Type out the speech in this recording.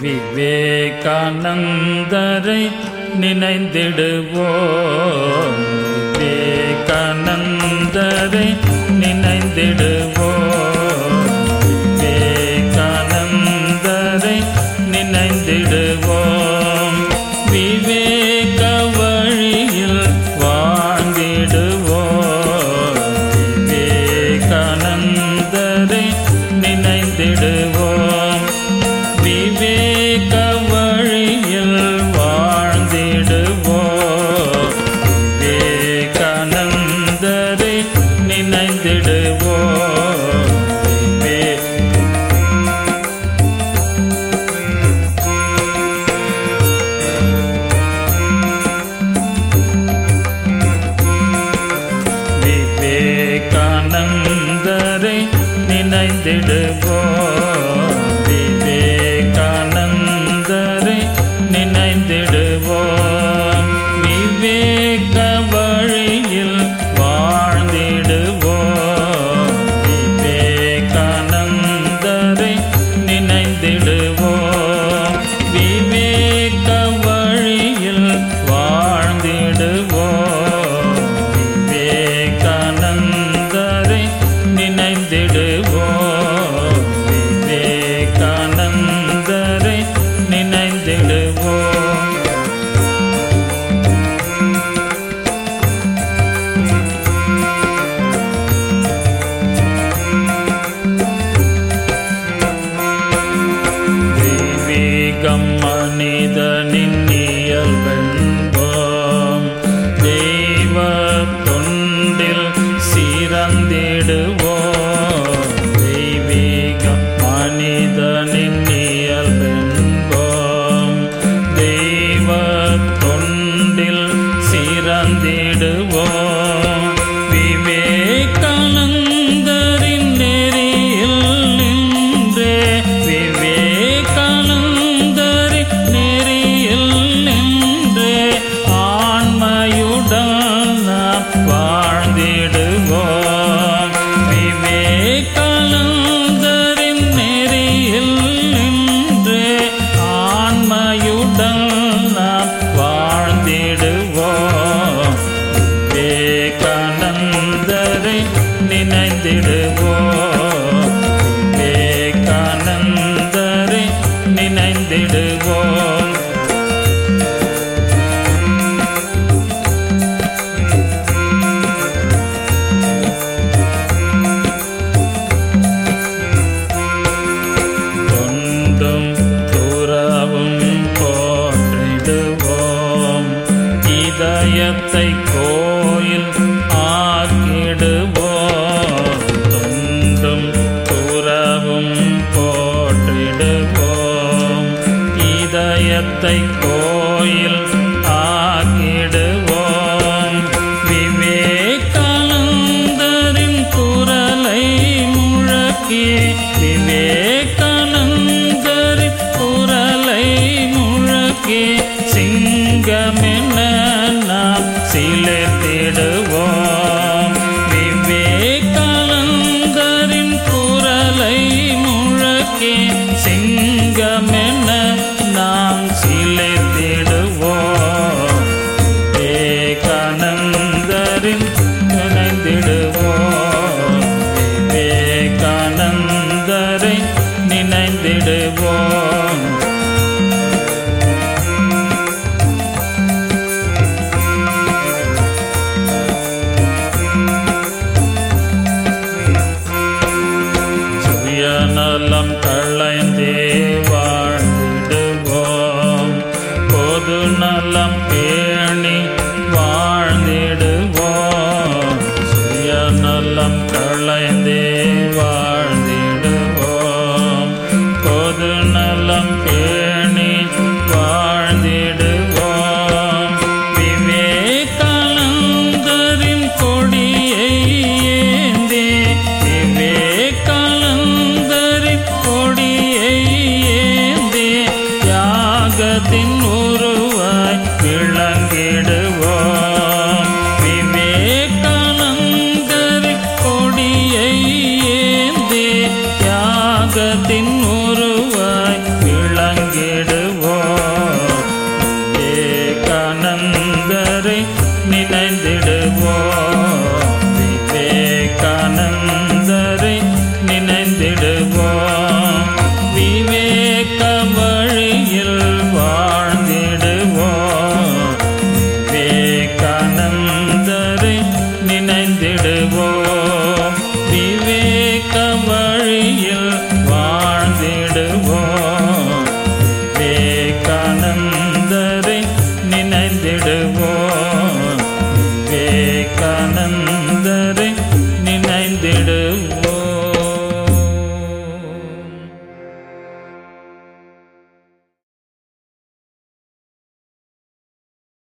விவேகானந்தரை நினைந்திடுவோம் விவேகானந்தரை நினைந்திடுவோம் விவேகானந்தரை நினைந்திடுவோம் விவேக வழியில் வாழ்ந்திடுவோம் விவேகானந்தரை நினைந்திடுவோம் விவேக வழியில் வாழ்ந்திடுவோம் விவேகானந்தரை நினைந்திடுவோம் விவே விவேகானந்தரை நினைந்திடுவோம் விவேகானந்தரை நினைந்திடுவோம் விவேக வழியில் வாழ்ந்திடுவோம் விவேகானந்தரை நினைந்திடுவோம் விவேக வழியில் வாழ்ந்திடுவோம் விவேகானந்தரை நினைந்திடுவோம் விவேகானந்தரை நினைந்திடுவோம் தெய்வீகம் மனிதனின் இயல்பென்போம் தெய்வ தொண்டில் சிறந்திடுவோம் தெய்வீகம் மனிதனின் இயல்பென்போம் தெய்வ தொண்டில் சிறந்திடுவோம் விவேகானந்தரின் நெறியில் நின்றே விவேகானந்தரின் நெறியில் நின்றே ஆண்மையுடன் நாம் வாழ்ந்திடுவோம் விவேகானந்தரின் நெறியில் நின்றே ஆண்மையுடன் நாம் வாழ்ந்திடுவோம் விவேகானந்தரை நினைந்திடுவோம் விவேகானந்தரை நினைந்திடுவோம் தொண்டும் துறவும் போற்றிடுவோம் இதயத்தை கோயில் ஆக்கிடுவோம் தொண்டும் துறவும் போற்றிடுவோம் இதயத்தை கோயில் ஆக்கிடுவோம் விவேகானந்தரின் குரலை முழக்கி விவேகானந்தரின் குரலை முழக்கி சிங்கமென நாம் சிலிர்த்திடுவோம் விவேகானந்தரின் குரலை முழக்கி சிங்கமென நாம் சிலிர்த்திடுவோம் விவேகானந்தரின் நினைந்திடுவோம் விவேகானந்தரை நினைந்திடுவோம் சுயநலம் களைந்தே வாழ்ந்திடுவோம் பொது நலம் பேணி வாழ்ந்திடுவோம் விவேகானந்தரை நினைந்திடுவோம் விவேகானந்தரை நினைந்திடுவோம் விவேக வழியில் வாழ்ந்திடுவோம் விவேகானந்தரை நினைந்திடுவோம் விவேக வழியில் வாழ்ந்திடுவோம் விவேகானந்தரை நினைந்திடுவோம்